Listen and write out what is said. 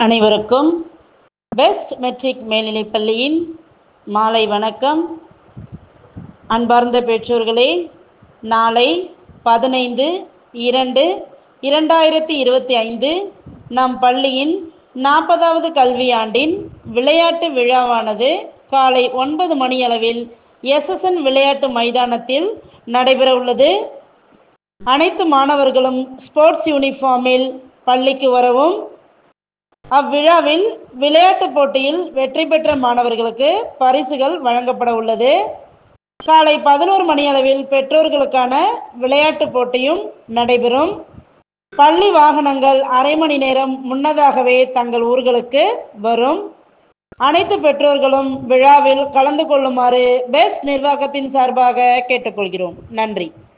அனைவருக்கும் best matric மேல்நிலைப் பள்ளியின் மாலை வணக்கம் அன்பார்ந்த பெற்றோர்களே நாளை பதினைந்து இரண்டு இரண்டாயிரத்தி இருபத்தி ஐந்து நம் பள்ளியின் நாற்பதாவது கல்வியாண்டின் விளையாட்டு விழாவானது காலை ஒன்பது மணியளவில் எஸ்எஸ்என் விளையாட்டு மைதானத்தில் நடைபெற உள்ளது அனைத்து மாணவர்களும் ஸ்போர்ட்ஸ் யூனிஃபார்மில் பள்ளிக்கு வரவும் அவ்விழாவில் விளையாட்டுப் போட்டியில் வெற்றி பெற்ற மாணவர்களுக்கு பரிசுகள் வழங்கப்பட உள்ளது காலை பதினோரு மணி அளவில் பெற்றோர்களுக்கான விளையாட்டுப் போட்டியும் நடைபெறும் பள்ளி வாகனங்கள் அரை மணி நேரம் முன்னதாகவே தங்கள் ஊர்களுக்கு வரும் அனைத்து பெற்றோர்களும் விழாவில் கலந்து கொள்ளுமாறு பெஸ்ட் நிர்வாகத்தின் சார்பாக கேட்டுக்கொள்கிறோம் நன்றி